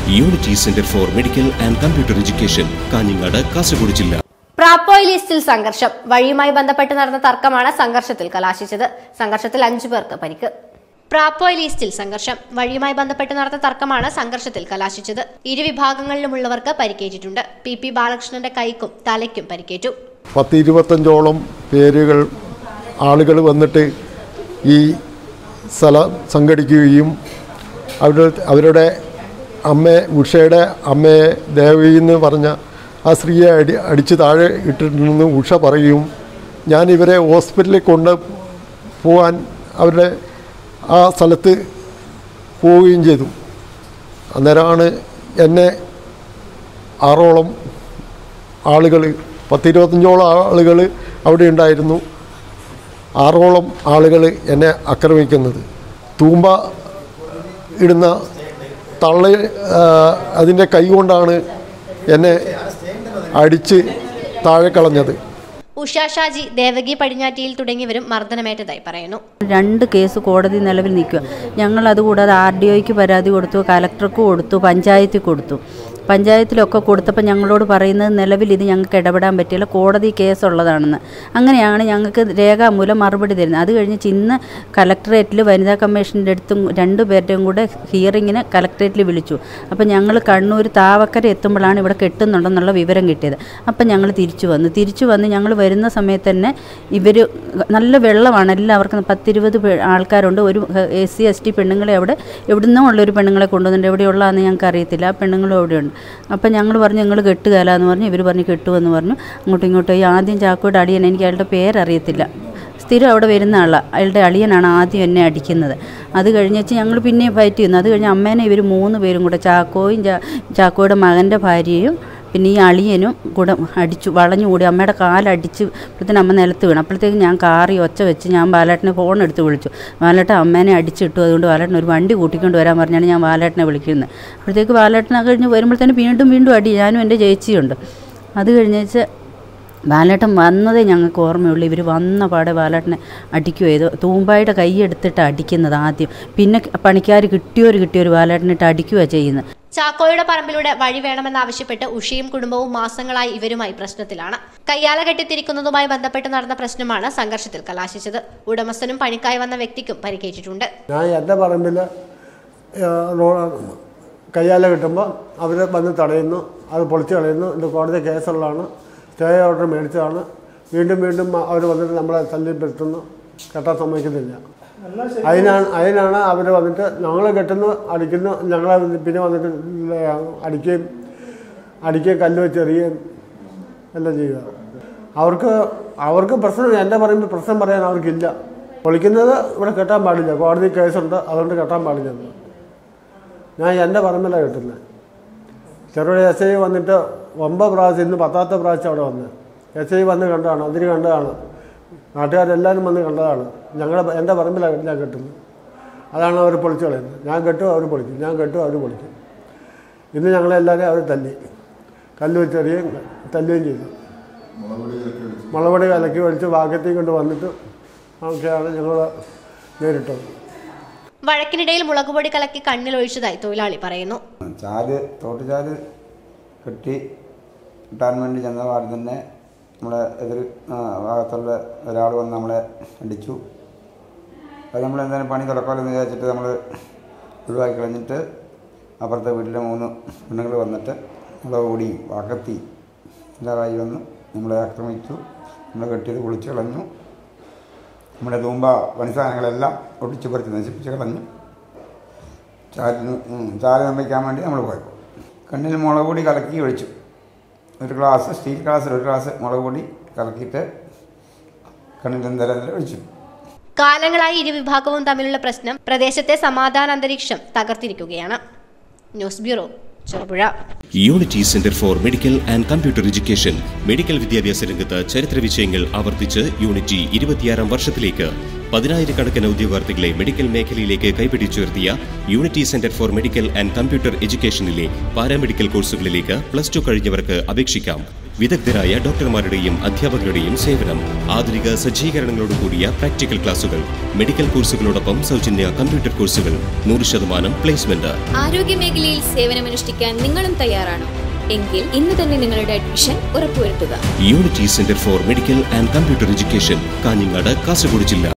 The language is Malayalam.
Unity centre for medical and computer education Kanhangad Kasaragod ജില്ല പ്രാപ്പോയ് ലിസ്റ്റിൽ സംഘർഷം വഴിയുമായി ബന്ധപ്പെട്ട് നടന്ന തർക്കമാണ് സംഘർഷത്തിൽ കലാശിച്ചത് സംഘർഷത്തിൽ അഞ്ചു പേർക്ക് പരിക്ക് പ്രാപ്പോയ് ലിസ്റ്റിൽ സംഘർഷം വഴിയുമായി ബന്ധപ്പെട്ട് നടന്ന തർക്കമാണ് സംഘർഷത്തിൽ കലാശിച്ചത് ഇരു വിഭാഗങ്ങളിലുമുള്ളവർക്ക് പരിക്കേറ്റിട്ടുണ്ട് പി പി ബാലകൃഷ്ണന്റെ കൈക്കും തലയ്ക്കും പരിക്കേറ്റു പത്ത് ഇരുപത്തഞ്ചോളം പേരുകൾ ആളുകൾ വന്നിട്ട് ഈ സ്ഥലം സംഘടിക്കുകയും അവരുടെ അവരുടെ അമ്മ ഉഷയുടെ അമ്മയെ ദേവി എന്ന് പറഞ്ഞ ആ സ്ത്രീയെ അടി അടിച്ച് താഴെ ഇട്ടിട്ടുണ്ടെന്ന് ഉഷ പറയും ഞാൻ ഇവരെ ഹോസ്പിറ്റലിൽ കൊണ്ട് പോകാൻ അവരുടെ ആ സ്ഥലത്ത് പോവുകയും ചെയ്തു അന്നേരമാണ് എന്നെ ആറോളം ആളുകൾ പത്തിരുപത്തഞ്ചോളം ആളുകൾ അവിടെ ഉണ്ടായിരുന്നു ആറോളം ആളുകൾ എന്നെ ആക്രമിക്കുന്നത് തൂമ്പ ഇടുന്ന തള്ള അതിൻ്റെ കൈ കൊണ്ടാണ് എന്നെ അടിച്ച് താഴെ കളഞ്ഞത് ഉഷ ഷാജി ദേവകി പടിഞ്ഞാറ്റിയിൽ തുടങ്ങിയവരും മർദ്ദനമേറ്റതായി പറയുന്നു രണ്ട് കേസ് കോടതി നിലവിൽ നിൽക്കുക ഞങ്ങൾ അതുകൂടാതെ ആർ ഡി ഒക്ക് പരാതി കൊടുത്തു കലക്ടർക്ക് കൊടുത്തു പഞ്ചായത്തിൽ കൊടുത്തു പഞ്ചായത്തിലൊക്കെ കൊടുത്തപ്പോൾ ഞങ്ങളോട് പറയുന്നത് നിലവിൽ ഇത് ഞങ്ങൾക്ക് ഇടപെടാൻ പറ്റില്ല കോടതി കേസുള്ളതാണെന്ന് അങ്ങനെയാണ് ഞങ്ങൾക്ക് രേഖാമൂലം മറുപടി തരുന്നത് അത് കഴിഞ്ഞ് ഇന്ന് കലക്ടറേറ്റിൽ വനിതാ കമ്മീഷൻ്റെ അടുത്തും രണ്ടു പേരുടെയും കൂടെ ഹിയറിങ്ങിന് കലക്ടറേറ്റിൽ വിളിച്ചു അപ്പോൾ ഞങ്ങൾ കണ്ണൂർ താവക്കര എത്തുമ്പോഴാണ് ഇവിടെ കെട്ടുന്നുണ്ടെന്നുള്ള വിവരം കിട്ടിയത് അപ്പം ഞങ്ങൾ തിരിച്ചു വന്നു തിരിച്ചു വന്ന് ഞങ്ങൾ വരുന്ന സമയത്ത് തന്നെ ഇവർ നല്ല വെള്ളമാണ് എല്ലാവർക്കും പത്തിരുപത് പേ- ആൾക്കാരുണ്ട് ഒരു എസ് സി എസ് ടി പെണ്ണുങ്ങളെ അവിടെ എവിടുന്നോ ഉള്ളൊരു പെണ്ണുങ്ങളെ കൊണ്ടുവന്നിട്ടുണ്ട് എവിടെയുള്ളതെന്ന് ഞങ്ങൾക്ക് അറിയത്തില്ല ആ പെണ്ണുങ്ങളും അവിടെയുണ്ട് അപ്പം ഞങ്ങൾ പറഞ്ഞു ഞങ്ങൾ കെട്ടുകയല്ല എന്ന് പറഞ്ഞു ഇവർ പറഞ്ഞു കെട്ടുമെന്ന് പറഞ്ഞു അങ്ങോട്ടും ഇങ്ങോട്ടും പോയി ആദ്യം ചാക്കോയുടെ അടിയൻ എനിക്ക് അയാളുടെ പേരറിയത്തില്ല സ്ഥിരം അവിടെ വരുന്ന ആളാണ് അയാളുടെ അളിയനാണ് ആദ്യം എന്നെ അടിക്കുന്നത് അത് കഴിഞ്ഞ് വെച്ച് ഞങ്ങൾ പിന്നെയും ഫൈറ്റ് ചെയ്യുന്നു അത് കഴിഞ്ഞ് അമ്മേനെ ഇവർ മൂന്ന് പേരും കൂടെ ചാക്കോയും ചാ- ചാക്കോയുടെ മകൻ്റെ ഭാര്യയും പിന്നെ ഈ അളിയനും കൂടെ അടിച്ചു വളഞ്ഞു കൂടി അമ്മയുടെ കാലടിച്ച് അപ്പോഴത്തേനും അമ്മ നിലത്ത് വീണു അപ്പോഴത്തേക്ക് ഞാൻ കാറി ഒച്ച വെച്ച് ഞാൻ ബാലേട്ടനെ ഫോൺ എടുത്ത് വിളിച്ചു ബാലേട്ടൻ അമ്മേനെ അടിച്ചിട്ടു അതുകൊണ്ട് ബാലേട്ടൻ ഒരു വണ്ടി കൂട്ടിക്കൊണ്ട് വരാൻ പറഞ്ഞാണ് ഞാൻ ബാലേട്ടനെ വിളിക്കുന്നത് അപ്പോഴത്തേക്ക് ബാലേട്ടനെ കഴിഞ്ഞ് വരുമ്പോഴത്തേനും വീണ്ടും വീണ്ടും അടി ഞാനും എൻ്റെ ചേച്ചിയുണ്ട് അത് കഴിഞ്ഞ് വെച്ച് ബാലേട്ടൻ വന്നതേ ഞങ്ങൾക്ക് ഓർമ്മയുള്ളൂ ഇവർ വന്ന പാടെ ബാലേട്ടനെ അടിക്കുകയോ ചെയ്തു തൂമ്പായുടെ കൈ എടുത്തിട്ട് അടിക്കുന്നത് ആദ്യം പിന്നെ പണിക്കാർ കിട്ടിയോർ കിട്ടിയോർ ബാലേട്ടനിട്ട് അടിക്കുകയാണ് ചെയ്യുന്നത് ചാക്കോയുടെ പറമ്പിലൂടെ വഴി വേണമെന്നാവശ്യപ്പെട്ട് ഉഷയും കുടുംബവും മാസങ്ങളായി ഇവരുമായി പ്രശ്നത്തിലാണ് കയ്യാല കെട്ടിത്തിരിക്കുന്നതുമായി ബന്ധപ്പെട്ട് നടന്ന പ്രശ്നമാണ് സംഘർഷത്തിൽ കലാശിച്ചത് ഉടമസ്ഥനും പണിക്കായി വന്ന വ്യക്തിക്കും പരിക്കേറ്റിട്ടുണ്ട് ഞാൻ എൻ്റെ പറമ്പിൽ കയ്യാല കിട്ടുമ്പോൾ അവർ വന്ന് തടയുന്നു അത് പൊളിച്ച് കളയുന്നു ഇത് കോടതി കേസുള്ളതാണ് സ്റ്റേ ഓർഡർ മേടിച്ചതാണ് വീണ്ടും വീണ്ടും അവർ വന്നിട്ട് നമ്മളെ തല്ലിപ്പെടുത്തുന്നു കെട്ടാൻ സമ്മതിക്കുന്നില്ല അതിനാണ് അതിനാണ് അവർ വന്നിട്ട് ഞങ്ങൾ കെട്ടുന്നു അടിക്കുന്നു ഞങ്ങളെ പിന്നെ വന്നിട്ട് അടിക്കുകയും അടിക്കുകയും കല്ല് വെച്ച് എറിയുകയും എല്ലാം ചെയ്യുക അവർക്ക് അവർക്ക് പ്രശ്നം എൻ്റെ പറയുമ്പോൾ പ്രശ്നം പറയാൻ അവർക്കില്ല പൊളിക്കുന്നത് ഇവിടെ കെട്ടാൻ പാടില്ല കോടതി കേസുണ്ട് അതുകൊണ്ട് കെട്ടാൻ പാടില്ല എന്ന്. ഞാൻ എൻ്റെ പറമ്പിലാണ് കെട്ടുന്നത് ചെറുപുഴ എസ് ഐ വന്നിട്ട് ഒമ്പത് പ്രാവശ്യം ഇന്ന് പത്താമത്തെ പ്രാവശ്യം അവിടെ വന്ന് എസ് ഐ വന്ന് കണ്ടതാണ് അതിന് കണ്ടതാണ് നാട്ടുകാരെല്ലാവരും വന്ന് കണ്ടതാണ് ഞങ്ങളുടെ എൻ്റെ പറമ്പിലാണ് ഞാൻ കെട്ടുന്നത് അതാണ് അവർ പൊളിച്ച് കളയുന്നത് ഞാൻ കെട്ടും അവർ പൊളിക്കും ഞാൻ കെട്ടും അവർ പൊളിക്കും ഇന്ന് ഞങ്ങളെല്ലാവരെയും അവർ തല്ലി കല്ല് വെച്ചെറിയുകയും തല്ലുകയും ചെയ്തു മുളപൊടി കലക്കി ഒഴിച്ച് ഭാഗ്യത്തിൽ കൊണ്ട് വന്നിട്ട് ഒക്കെയാണ് ഞങ്ങൾ നേരിട്ടത് വഴക്കിനിടയിൽ മുളകുപൊടി കലക്കി കണ്ണിൽ ഒഴിച്ചതായി തൊഴിലാളി പറയുന്നു ചാല് തോട്ടുചാല് കെട്ടി കിട്ടാൻ വേണ്ടി ചെന്ന പാടെ തന്നെ നമ്മളെ എതിർ ആ, ഭാഗത്തുള്ള ഒരാൾ വന്ന് നമ്മളെ അടിച്ചു അത് നമ്മൾ എന്തായാലും പണി തുറക്കാമെന്ന് വിചാരിച്ചിട്ട് നമ്മൾ ഒഴിവാക്കി കളഞ്ഞിട്ട് അപ്പുറത്തെ വീട്ടിലെ മൂന്ന് പെണ്ണുങ്ങൾ വന്നിട്ട് നമ്മളെ ഓടി വാക്കത്തി എല്ലാമായി വന്ന് നമ്മളെ ആക്രമിച്ചു നമ്മളെ കെട്ടിയത് കുളിച്ച് കളഞ്ഞു നമ്മുടെ തൂമ്പ പണിസാധനങ്ങളെല്ലാം ഒട്ടിച്ച് പറിച്ച് നശിപ്പിച്ച് കളഞ്ഞു ചാലിന് ചാല് നിർമ്മിക്കാൻ വേണ്ടി നമ്മൾ പോയപ്പോൾ കണ്ണിൽ മുളക് പൊടി കലക്കി ഒഴിച്ചു ഒരു ഗ്ലാസ് സ്റ്റീൽ ഗ്ലാസ്സിൽ ഒരു ഗ്ലാസ് മുളക് പൊടി കലക്കിയിട്ട് കണ്ണിൽ നിര ഒഴിച്ചു കാലങ്ങളായി ഇരു വിഭാഗവും തമ്മിലുള്ള പ്രശ്നം പ്രദേശത്തെ സമാധാന അന്തരീക്ഷം തകർത്തിരിക്കുകയാണ് news bureau Cherupuzha unity centre for medical and computer education medical വിദ്യാഭ്യാസ രംഗത്ത് ചരിത്ര വിഷയങ്ങൾ ആവർത്തിച്ച് യൂണിറ്റി ഇരുപത്തിയാറാം വർഷത്തിലേക്ക് പതിനായിരക്കണക്കിന് ഉദ്യോഗാർത്ഥികളെ മെഡിക്കൽ മേഖലയിലേക്ക് കൈപിടിച്ചുയർത്തിയ unity centre for medical and computer എഡ്യൂക്കേഷനിലെ പാരാമെഡിക്കൽ കോഴ്സുകളിലേക്ക് പ്ലസ് ടു കഴിഞ്ഞവർക്ക് അപേക്ഷിക്കാം വിദഗ്ധരായ ഡോക്ടർമാരുടെയും അധ്യാപകരുടെയും സേവനം ആധുനിക സജ്ജീകരണങ്ങളോടുകൂടിയ പ്രാക്ടിക്കൽ ക്ലാസുകൾ മെഡിക്കൽ കോഴ്സുകളോടൊപ്പം സൗജന്യ കമ്പ്യൂട്ടർ കോഴ്സുകൾ നൂറ് ശതമാനം പ്ലേസ്മെന്റ് ആരോഗ്യമേഖലയിൽ സേവനമനുഷ്ഠിക്കാൻ നിങ്ങളും തയ്യാറാണോ എങ്കിൽ ഇന്ന് തന്നെ നിങ്ങളുടെ അഡ്മിഷൻ ഉറപ്പുവരുത്തുക unity centre for medical and computer education Kanhangad Kasaragod ജില്ല